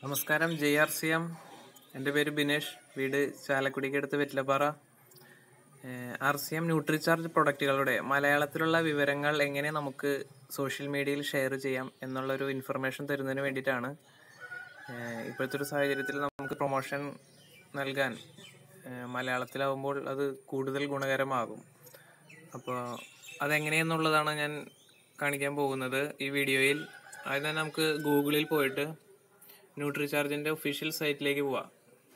നമസ്കാരം J R C M എൻ്റെ പേര് ബിനേഷ് വീട് ചാലക്കുടിക്കടുത്ത് Vettilappara R C M Nutricharge പ്രൊഡക്റ്റുകളുടെ മലയാളത്തിലുള്ള വിവരങ്ങൾ എങ്ങനെ നമുക്ക് സോഷ്യൽ മീഡിയയിൽ ഷെയർ ചെയ്യാം എന്നുള്ളൊരു ഇൻഫർമേഷൻ തരുന്നതിന് വേണ്ടിയിട്ടാണ് ഏഹ് ഇപ്പോഴത്തെ ഒരു സാഹചര്യത്തിൽ നമുക്ക് പ്രൊമോഷൻ നൽകാൻ ഏഹ് മലയാളത്തിലാവുമ്പോൾ അത് കൂടുതൽ ഗുണകരമാകും അപ്പോൾ അതെങ്ങനെയെന്നുള്ളതാണ് ഞാൻ കാണിക്കാൻ പോകുന്നത് ഈ വീഡിയോയിൽ ആദ്യം തന്നെ നമുക്ക് ഗൂഗിളിൽ പോയിട്ട് ന്യൂട്രിചാർജിൻ്റെ ഒഫീഷ്യൽ സൈറ്റിലേക്ക് പോവാം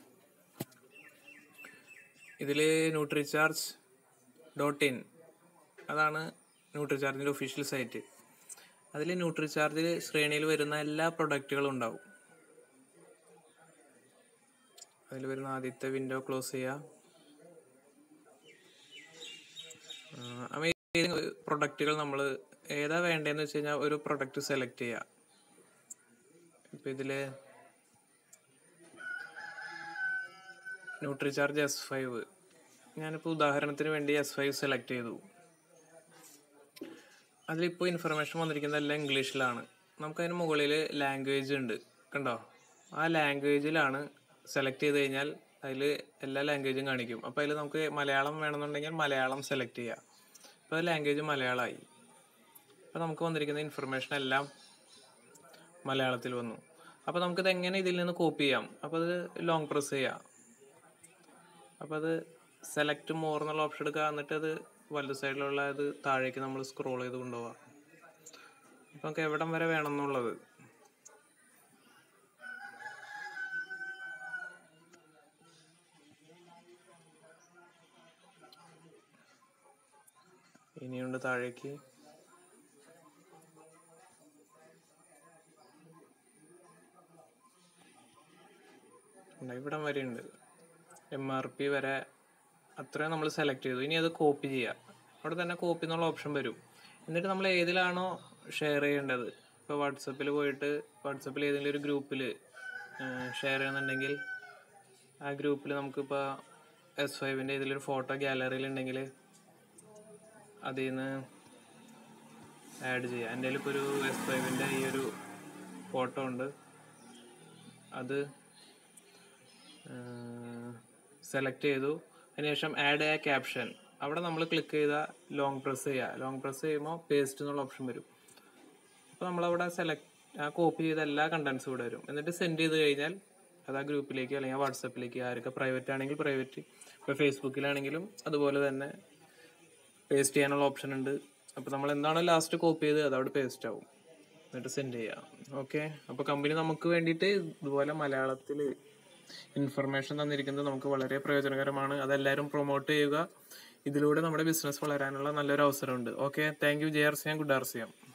ഇതിൽ ന്യൂട്രിചാർജ് ഡോട്ട് ഇൻ അതാണ് ന്യൂട്രിചാർജിൻ്റെ ഒഫീഷ്യൽ സൈറ്റ് അതിൽ ന്യൂട്രിചാർജിൽ ശ്രേണിയിൽ വരുന്ന എല്ലാ പ്രൊഡക്റ്റുകളും ഉണ്ടാവും അതിൽ വരുന്ന ആദ്യത്തെ വിൻഡോ ക്ലോസ് ചെയ്യുക അപ്പോൾ ഈ പ്രൊഡക്റ്റുകൾ നമ്മൾ ഏതാ വേണ്ടതെന്ന് വെച്ച് കഴിഞ്ഞാൽ ഒരു പ്രൊഡക്റ്റ് സെലക്ട് ചെയ്യുക ഇപ്പം ഇതിൽ ന്യൂട്രിചാർജ് എസ് ഫൈവ് ഞാനിപ്പോൾ ഉദാഹരണത്തിന് വേണ്ടി എസ് ഫൈവ് സെലക്ട് ചെയ്തു അതിലിപ്പോൾ ഇൻഫർമേഷൻ വന്നിരിക്കുന്നത് എല്ലാം ഇംഗ്ലീഷിലാണ് നമുക്കതിന് മുകളിൽ ലാംഗ്വേജ് ഉണ്ട് കണ്ടോ ആ ലാംഗ്വേജിലാണ് സെലക്ട് ചെയ്ത് കഴിഞ്ഞാൽ അതിൽ എല്ലാ ലാംഗ്വേജും കാണിക്കും അപ്പോൾ അതിൽ നമുക്ക് മലയാളം വേണമെന്നുണ്ടെങ്കിൽ മലയാളം സെലക്ട് ചെയ്യാം അപ്പോൾ ലാംഗ്വേജ് മലയാളമായി അപ്പോൾ നമുക്ക് വന്നിരിക്കുന്ന ഇൻഫർമേഷൻ എല്ലാം മലയാളത്തിൽ വന്നു അപ്പോൾ നമുക്കിത് എങ്ങനെ ഇതിൽ നിന്ന് കോപ്പി ചെയ്യാം അപ്പോൾ അത് ലോങ് പ്രസ് ചെയ്യാം അപ്പോൾ അത് സെലക്ട് മോർ എന്നുള്ള ഓപ്ഷൻ എടുക്കുക എന്നിട്ട് അത് വലത് സൈഡിലുള്ള ഇത് താഴേക്ക് നമ്മൾ സ്ക്രോൾ ചെയ്ത് കൊണ്ടുപോകാം അപ്പോൾ നമുക്ക് എവിടം വരെ വേണം എന്നുള്ളത് ഇനിയുണ്ട് താഴേക്ക് ഉണ്ട്. ഇവിടം വരെ ഉണ്ട് എം ആർ പി വരെ അത്രയും നമ്മൾ സെലക്ട് ചെയ്തു ഇനി അത് കോപ്പി ചെയ്യുക അവിടെ തന്നെ കോപ്പി എന്നുള്ള ഓപ്ഷൻ വരും എന്നിട്ട് നമ്മൾ ഏതിലാണോ ഷെയർ ചെയ്യേണ്ടത് ഇപ്പോൾ വാട്സപ്പിൽ പോയിട്ട് വാട്സപ്പിൽ ഏതെങ്കിലും ഒരു ഗ്രൂപ്പിൽ ഷെയർ ചെയ്യുന്നുണ്ടെങ്കിൽ ആ ഗ്രൂപ്പിൽ നമുക്കിപ്പോൾ എസ് ഫൈവിൻ്റെ ഇതിലൊരു ഫോട്ടോ ഗാലറിയിൽ ഉണ്ടെങ്കിൽ അതിൽ നിന്ന് ആഡ് ചെയ്യാം എൻ്റെ ഇപ്പോൾ ഒരു എസ് ഫൈവിൻ്റെ ഈ ഒരു ഫോട്ടോ ഉണ്ട് അത് സെലക്ട് ചെയ്തു അതിനുശേഷം ആഡ് എ ക്യാപ്ഷൻ അവിടെ നമ്മൾ ക്ലിക്ക് ചെയ്താൽ ലോങ് പ്രസ് ചെയ്യുക ലോങ് പ്രസ് ചെയ്യുമ്പോൾ പേസ്റ്റ് എന്നുള്ള ഓപ്ഷൻ വരും അപ്പോൾ നമ്മളവിടെ സെലക്ട് ആ കോപ്പി ചെയ്ത എല്ലാ കണ്ടൻസും ഇവിടെ വരും എന്നിട്ട് സെൻഡ് ചെയ്ത് കഴിഞ്ഞാൽ അത് ആ ഗ്രൂപ്പിലേക്ക് അല്ലെങ്കിൽ വാട്സപ്പിലേക്ക് ആരൊക്കെ പ്രൈവറ്റ് ആണെങ്കിൽ പ്രൈവറ്റ് ഇപ്പോൾ ഫേസ്ബുക്കിലാണെങ്കിലും അതുപോലെ തന്നെ പേസ്റ്റ് ചെയ്യാനുള്ള ഓപ്ഷൻ ഉണ്ട് അപ്പോൾ നമ്മൾ എന്താണോ ലാസ്റ്റ് കോപ്പി ചെയ്ത് അത് അവിടെ പേസ്റ്റ് ആവും എന്നിട്ട് സെൻഡ് ചെയ്യാം ഓക്കെ അപ്പോൾ കമ്പനി നമുക്ക് വേണ്ടിയിട്ട് ഇതുപോലെ മലയാളത്തിൽ ഇൻഫർമേഷൻ തന്നിരിക്കുന്നത് നമുക്ക് വളരെ പ്രയോജനകരമാണ് അതെല്ലാവരും പ്രൊമോട്ട് ചെയ്യുക ഇതിലൂടെ നമ്മുടെ ബിസിനസ് വളരാനുള്ള നല്ലൊരു അവസരമുണ്ട് okay thank you J R C M good R C M